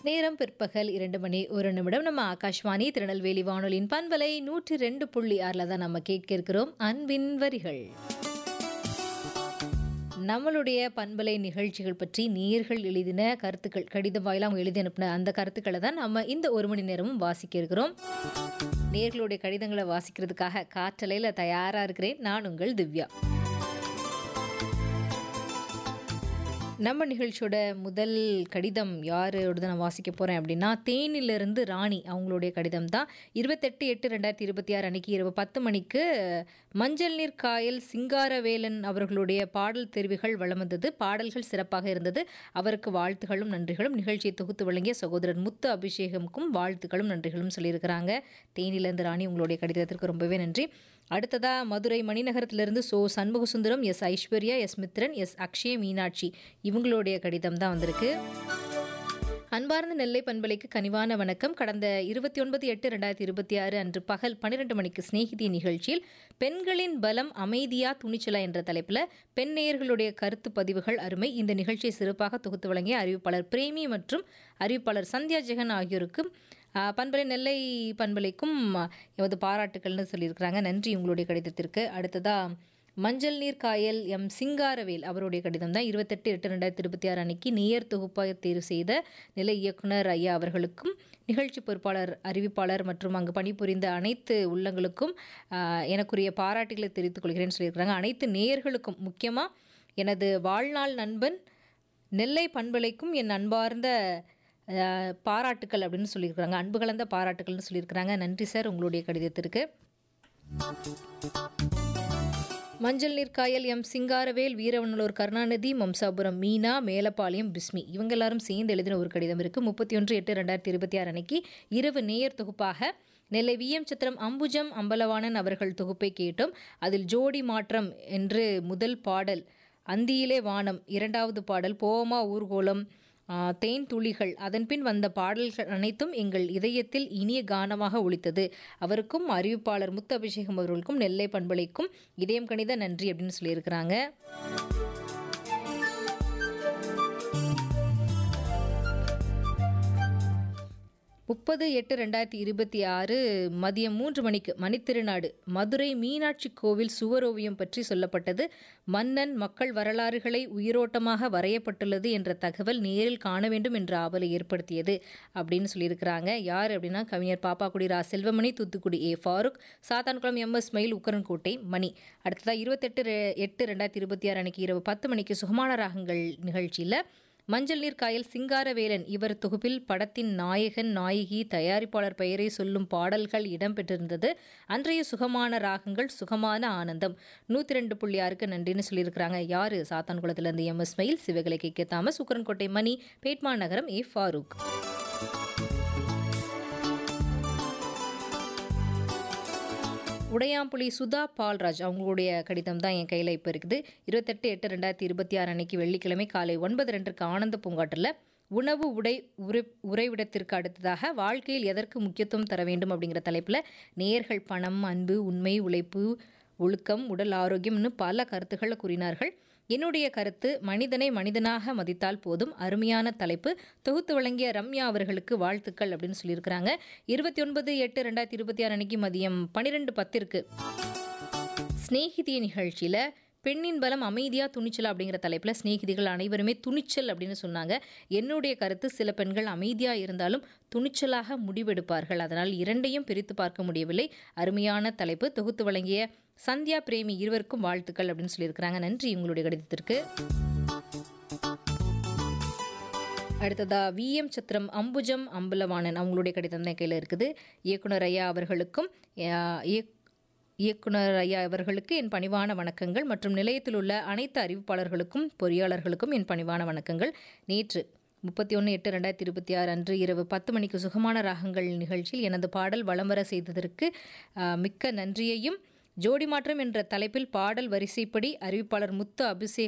நேரம் பிற்பகல் இரண்டு மணி ஒரு நிமிடம் நம்ம ஆகாஷ்வாணி திருநெல்வேலி வானொலியின் பண்பலை நூற்றி ரெண்டு புள்ளி ஆறில் தான் நம்ம கேட்க இருக்கிறோம் அன்பின் வரிகள் நம்மளுடைய பண்பலை நிகழ்ச்சிகள் பற்றி நேர்கள் எழுதின கருத்துக்கள் கடிதம் வாயிலாக அவங்க எழுதி அனுப்பின அந்த கருத்துக்களை தான் நம்ம இந்த ஒரு மணி நேரமும் வாசிக்க இருக்கிறோம் நேர்களுடைய கடிதங்களை வாசிக்கிறதுக்காக காற்றலையில் தயாராக இருக்கிறேன் நான் உங்கள் திவ்யா நம்ம நிகழ்ச்சியோட முதல் கடிதம் யாரோட நான் வாசிக்க போகிறேன் அப்படின்னா தேனிலிருந்து ராணி அவங்களுடைய கடிதம் தான் இருபத்தெட்டு எட்டு ரெண்டாயிரத்தி இருபத்தி ஆறு அன்னைக்கு இரவு பத்து மணிக்கு மஞ்சள் நீர் காயல் சிங்காரவேலன் அவர்களுடைய பாடல் தெரிவுகள் வளம் வந்தது பாடல்கள் சிறப்பாக இருந்தது அவருக்கு வாழ்த்துகளும் நன்றிகளும் நிகழ்ச்சியை தொகுத்து வழங்கிய சகோதரர் முத்து அபிஷேகமுக்கும் வாழ்த்துக்களும் நன்றிகளும் சொல்லியிருக்கிறாங்க தேனிலிருந்து ராணி உங்களுடைய கடிதத்திற்கு ரொம்பவே நன்றி அடுத்ததா மதுரை மணிநகரத்திலிருந்து சோ Shanmugasundaram S Aishwarya S Mithran S Akshaya Meenakshi இவங்களுடைய கடிதம் தான் வந்திருக்கு அன்பார்ந்த நெல்லை பண்பலைக்கு கனிவான வணக்கம் கடந்த இருபத்தி ஒன்பது எட்டு ரெண்டாயிரத்தி இருபத்தி ஆறு அன்று பகல் பன்னிரெண்டு மணிக்கு சிநேகிதி நிகழ்ச்சியில் பெண்களின் பலம் அமைதியா துணிச்சலா என்ற தலைப்பில் பெண் நேயர்களுடைய கருத்து பதிவுகள் அருமை இந்த நிகழ்ச்சியை சிறப்பாக தொகுத்து வழங்கிய அறிவிப்பாளர் பிரேமி மற்றும் அறிவிப்பாளர் சந்தியா ஜெகன் ஆகியோருக்கும் பண்பலை நெல்லை பண்பலைக்கும் எமது பாராட்டுக்கள்னு சொல்லியிருக்கிறாங்க நன்றி உங்களுடைய கடிதத்திற்கு அடுத்ததாக மஞ்சள் நீர் காயல் எம் சிங்காரவேல் அவருடைய கடிதம் தான் இருபத்தெட்டு எட்டு ரெண்டாயிரத்தி இருபத்தி ஆறு அன்னைக்கு நேயர் தொகுப்பாக தேர்வு செய்த நிலை இயக்குனர் ஐயா அவர்களுக்கும் நிகழ்ச்சி பொறுப்பாளர் அறிவிப்பாளர் மற்றும் அங்கு பணிபுரிந்த அனைத்து உள்ளங்களுக்கும் எனக்குரிய பாராட்டுகளை தெரிவித்துக் கொள்கிறேன்னு சொல்லியிருக்கிறாங்க அனைத்து நேயர்களுக்கும் முக்கியமாக எனது வாழ்நாள் நண்பன் நெல்லை பண்பலைக்கும் என் அன்பார்ந்த பாராட்டுக்கள் அப்படின்னு சொல்லியிருக்கிறாங்க அன்பு கலந்த பாராட்டுக்கள்னு சொல்லியிருக்கிறாங்க நன்றி சார் உங்களுடைய கடிதத்திற்கு மஞ்சள் நீர் காயல் எம் சிங்காரவேல் வீரவனலூர் கருணாநிதி மம்சாபுரம் மீனா மேலப்பாளையம் பிஸ்மி இவங்க எல்லாரும் சேர்ந்து எழுதின ஒரு கடிதம் இருக்கு முப்பத்தி ஒன்று எட்டு ரெண்டாயிரத்தி இருபத்தி ஆறு அன்னைக்கு இரவு நேயர் தொகுப்பாக நெல்லை வி எம் சித்திரம் அம்புஜம் அம்பலவாணன் அவர்கள் தொகுப்பை கேட்டோம் அதில் ஜோடி மாற்றம் என்று முதல் பாடல் அந்தியிலே வானம் இரண்டாவது பாடல் போமா ஊர்கோலம் தேன் துளிகள் அதன்பின் வந்த பாடல்கள் அனைத்தும் எங்கள் இதயத்தில் இனிய கானமாக ஒழித்தது அவருக்கும் அறிவிப்பாளர் முத்து அபிஷேகம் அவர்களுக்கும் நெல்லை பண்பலைக்கும் இதயம் கணித நன்றி அப்படின்னு சொல்லியிருக்கிறாங்க முப்பது எட்டு ரெண்டாயிரத்தி இருபத்தி ஆறு மதியம் மூன்று மணிக்கு மணித்திருநாடு மதுரை மீனாட்சி கோவில் சுவரோவியம் பற்றி சொல்லப்பட்டது மன்னன் மக்கள் வரலாறுகளை உயிரோட்டமாக வரையப்பட்டுள்ளது என்ற தகவல் நேரில் காண வேண்டும் என்ற ஆவலை ஏற்படுத்தியது அப்படின்னு சொல்லியிருக்கிறாங்க யார் அப்படின்னா கவிஞர் Pappakudi Ra Selvamani Thoothukudi A Farook Sathankulam M S Mayil Ukkirankottai மணி அடுத்ததாக இருபத்தெட்டு எட்டு ரெண்டாயிரத்தி இருபத்தி ஆறு அன்னைக்கு இரவு பத்து மணிக்கு சுகமான ராகங்கள் நிகழ்ச்சியில் மஞ்சள் நீர் காயல் சிங்காரவேலன் இவர் தொகுப்பில் படத்தின் நாயகன் நாயகி தயாரிப்பாளர் பெயரை சொல்லும் பாடல்கள் இடம்பெற்றிருந்தது அன்றைய சுகமான ராகங்கள் சுகமான ஆனந்தம் நூற்றி ரெண்டு புள்ளி ஆறுக்கு நன்றின்னு சொல்லியிருக்கிறாங்க யாரு சாத்தான்குளத்திலிருந்து M S Mayil Sivakalai K Thomas Sukkarankottai Mani பேட்மா நகரம் ஏ ஃபாரூக் உடையாம்புலி சுதா பால்ராஜ் அவங்களுடைய கடிதம் தான் என் கையில் இப்போ இருக்குது இருபத்தெட்டு எட்டு ரெண்டாயிரத்தி இருபத்தி ஆறு அன்னைக்கு வெள்ளிக்கிழமை காலை ஒன்பது ரெண்டுக்கு ஆனந்த பூங்காட்டில் உணவு உடை உரை உறைவிடத்திற்கு அடுத்ததாக வாழ்க்கையில் எதற்கு முக்கியத்துவம் தர வேண்டும் அப்படிங்கிற தலைப்பில் நேர்கள் பணம் அன்பு உண்மை உழைப்பு ஒழுக்கம் உடல் ஆரோக்கியம்னு பல கருத்துக்களை கூறினார்கள் என்னுடைய கருத்து மனிதனை மனிதனாக மதித்தால் போதும் அருமையான தலைப்பு தொகுத்து வழங்கிய ரம்யா அவர்களுக்கு வாழ்த்துக்கள் அப்படின்னு சொல்லியிருக்கிறாங்க இருபத்தி ஒன்பது எட்டு ரெண்டாயிரத்தி இருபத்தி ஆறு அன்னைக்கு மதியம் பன்னிரெண்டு பத்திற்கு ஸ்நேகிதிய நிகழ்ச்சியில் பெண்ணின் பலம் அமைதியாக துணிச்சல் அப்படிங்கிற தலைப்பில் சிநேகிதிகள் அனைவருமே துணிச்சல் அப்படின்னு சொன்னாங்க என்னுடைய கருத்து சில பெண்கள் அமைதியாக இருந்தாலும் துணிச்சலாக முடிவெடுப்பார்கள் அதனால் இரண்டையும் பிரித்து பார்க்க முடியவில்லை அருமையான தலைப்பு தொகுத்து வழங்கிய சந்தியா பிரேமி இருவருக்கும் வாழ்த்துக்கள் அப்படின்னு சொல்லியிருக்கிறாங்க நன்றி உங்களுடைய கடிதத்திற்கு அடுத்ததா வி எம் சத்திரம் அம்புஜம் அம்பலவாணன் அவங்களுடைய கடிதம் தான் கையில் இருக்குது இயக்குனர் ஐயா அவர்களுக்கும் இயக்குனர் ஐயா அவர்களுக்கு என் பணிவான வணக்கங்கள் மற்றும் நிலையத்தில் உள்ள அனைத்து அறிவிப்பாளர்களுக்கும் பொறியாளர்களுக்கும் என் பணிவான வணக்கங்கள் நேற்று முப்பத்தி ஒன்று எட்டு ரெண்டாயிரத்தி இருபத்தி ஆறு அன்று இரவு பத்து மணிக்கு சுகமான ராகங்கள் நிகழ்ச்சியில் எனது பாடல் வலம் வர செய்ததற்கு மிக்க நன்றியையும் ஜோடி மாற்றம் என்ற தலைப்பில் பாடல் வரிசைப்படி அறிவிப்பாளர் முத்து அபிஷேக்